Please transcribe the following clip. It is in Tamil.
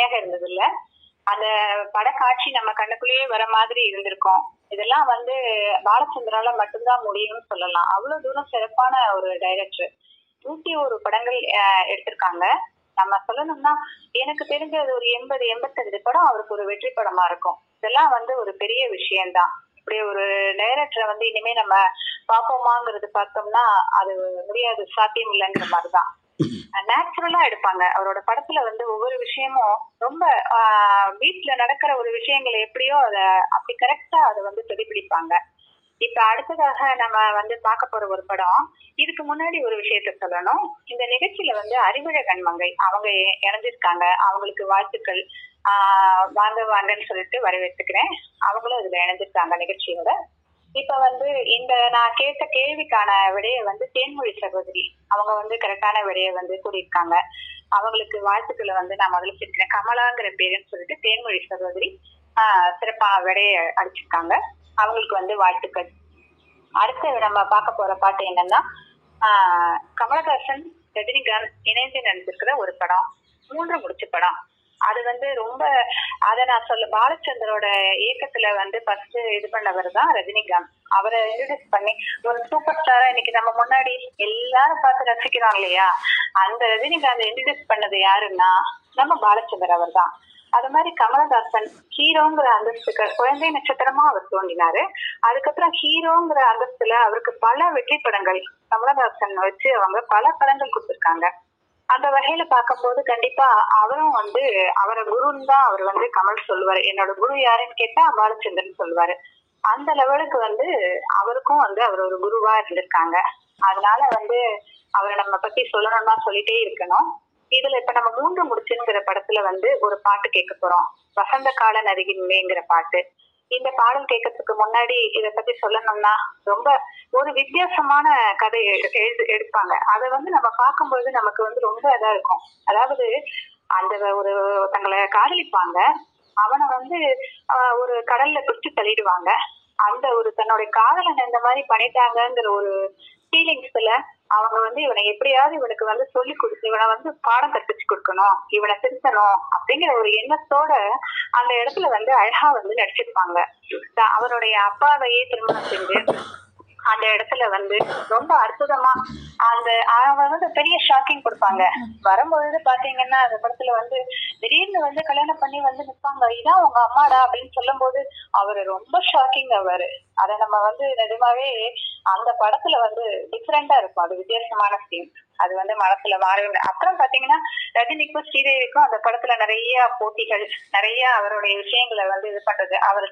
கதையாக இருந்தது இல்ல அந்த படக்காட்சி நம்ம கண்ணுக்குள்ளேயே வர மாதிரி இருந்திருக்கும் இதெல்லாம் வந்து பாலச்சந்திரால மட்டும்தான் முடியும்னு சொல்லலாம் அவ்வளவு தூரம் சிறப்பான ஒரு டைரக்டர் நூத்தி ஒரு படங்கள் அஹ், எடுத்திருக்காங்க நம்ம சொல்லணும்னா எனக்கு தெரிஞ்ச அது ஒரு எண்பது எண்பத்தஞ்சு படம் அவருக்கு ஒரு வெற்றி படமா இருக்கும் இதெல்லாம் வந்து ஒரு பெரிய விஷயம்தான் இப்படி ஒரு டைரக்டரை வந்து இனிமே நம்ம பார்ப்போமாங்கிறது பார்த்தோம்னா அது முடியாது சாத்தியம் இல்லைங்கிற மாதிரிதான் நேச்சுரலா எடுப்பாங்க அவரோட படத்துல வந்து ஒவ்வொரு விஷயமும் ரொம்ப ஆஹ், வீட்ல நடக்கிற ஒரு விஷயங்களை எப்படியோ அத அப்படி கரெக்டா அதை வந்து பிரதிபலிப்பாங்க இப்ப அடுத்ததாக நம்ம வந்து பார்க்க போற ஒரு படம் இதுக்கு முன்னாடி ஒரு விஷயத்த சொல்லணும் இந்த நிகழ்ச்சியில வந்து அறிவுழகன் மங்கை அவங்க இ- இணைஞ்சிருக்காங்க அவங்களுக்கு வாழ்த்துக்கள் ஆஹ் வாங்க வாங்கன்னு சொல்லிட்டு வரவேற்றுக்கிறேன் அவங்களும் இதுல இணைஞ்சிருக்காங்க நிகழ்ச்சியோட இப்ப வந்து இந்த நான் கேட்ட கேள்விக்கான விடையை வந்து தேன்மொழி சகோதரி அவங்க வந்து கரெக்டான விடையை வந்து கூறியிருக்காங்க அவங்களுக்கு வாழ்த்துக்களை வந்து நான் முதல்ல சொல்லிக்கிறேன் கமலாங்கிற பேருன்னு சொல்லிட்டு தேன்மொழி சகோதரி ஆஹ் சிறப்பா விடைய அடிச்சிருக்காங்க அவங்களுக்கு வந்து வாழ்த்துக்கள் அடுத்து நம்ம பார்க்க போற பாட்டு என்னன்னா ஆஹ் கமலஹாசன் ரஜினிகாந்த் இணைந்து நடிச்சிருக்கிற ஒரு படம் மூன்று முடிச்சு படம் அது வந்து ரொம்ப அத நான் சொல்ல பாலச்சந்தரோட இயக்கத்துல வந்து ஃபர்ஸ்ட் இது பண்ணவர் தான் ரஜினிகாந்த் அவரை இன்ட்ரடியூஸ் பண்ணி ஒரு சூப்பர் ஸ்டாரா இன்னைக்கு நம்ம முன்னாடி எல்லாரும் பார்த்து ரசிக்கிறோம் இல்லையா அந்த ரஜினிகாந்த் இன்ட்ரடியூஸ் பண்ணது யாருன்னா நம்ம பாலச்சந்தர் அவர் தான் அது மாதிரி கமலஹாசன் ஹீரோங்கிற அந்தஸ்துக்கு குழந்தை நட்சத்திரமா அவர் தோன்றினாரு அதுக்கப்புறம் ஹீரோங்கிற அந்தஸ்துல அவருக்கு பல வெற்றி படங்கள் கமலஹாசன் வச்சு அவங்க பல படங்கள் கொடுத்திருக்காங்க அந்த வகையில பார்க்கும்போது கண்டிப்பா அவரும் வந்து அவரை குருன்னு தான் அவர் வந்து கமல் சொல்லுவாரு என்னோட குரு யாருன்னு கேட்டா பாலச்சந்திரன் சொல்லுவாரு அந்த லெவலுக்கு வந்து அவருக்கும் வந்து அவர் ஒரு குருவா இருந்திருக்காங்க அதனால வந்து அவரை நம்ம பத்தி சொல்லணும்னா சொல்லிட்டே இருக்கணும் இதுல இப்ப நம்ம மூன்று முடிச்சுங்கிற படத்துல வந்து ஒரு பாட்டு கேட்க போறோம் வசந்த கால நருகின்மேங்கிற பாட்டு இந்த பாடல் கேட்கறதுக்கு முன்னாடி இத பத்தி சொல்லணும்னா ரொம்ப ஒரு வித்தியாசமான கதை எ- எழுது எடுப்பாங்க அதை வந்து நம்ம பார்க்கும்போது நமக்கு வந்து ரொம்ப இதா இருக்கும் அதாவது அந்த ஒரு தங்களை காதலிப்பாங்க அவனை வந்து ஆஹ், ஒரு கடல்ல பிடிச்சு தள்ளிடுவாங்க அந்த ஒரு தன்னுடைய காதலன் இந்த மாதிரி பண்ணிட்டாங்கங்கிற ஒரு ஃபீலிங்ஸ்ல அவங்க வந்து இவனை எப்படியாவது இவனுக்கு வந்து சொல்லி கொடுத்து இவனை வந்து பாடம் கற்பிச்சு கொடுக்கணும் இவனை திருத்தணும் அப்படிங்கிற ஒரு எண்ணத்தோட அந்த இடத்துல வந்து அழகா வந்து நடிச்சிருப்பாங்க த- அவருடைய அப்பாவையே திருமணம் செஞ்சு அந்த இடத்துல வந்து ரொம்ப அற்புதமா அந்த அவங்க வந்து பெரிய ஷாக்கிங் கொடுப்பாங்க வரும்பொழுது பாத்தீங்கன்னா அந்த படத்துல வந்து திடீர்னு வந்து கல்யாணம் பண்ணி வந்து நிப்பாங்க இதான் உங்க அம்மாடா அப்படின்னு சொல்லும்போது அவரு ரொம்ப ஷாக்கிங் அவரு அதை நம்ம வந்து நிஜமாவே அந்த படத்துல வந்து டிஃப்ரெண்டா இருக்கும் அது வித்தியாசமான சீன் அது வந்து மனசுல மாறவே இல்லை. அப்புறம் பாத்தீங்கன்னா ரஜினிக்கும் ஸ்ரீதேவிக்கும் அந்த படத்துல நிறைய போட்டிகள் நிறைய அவருடைய விஷயங்களை வந்து இது பண்றது அவர்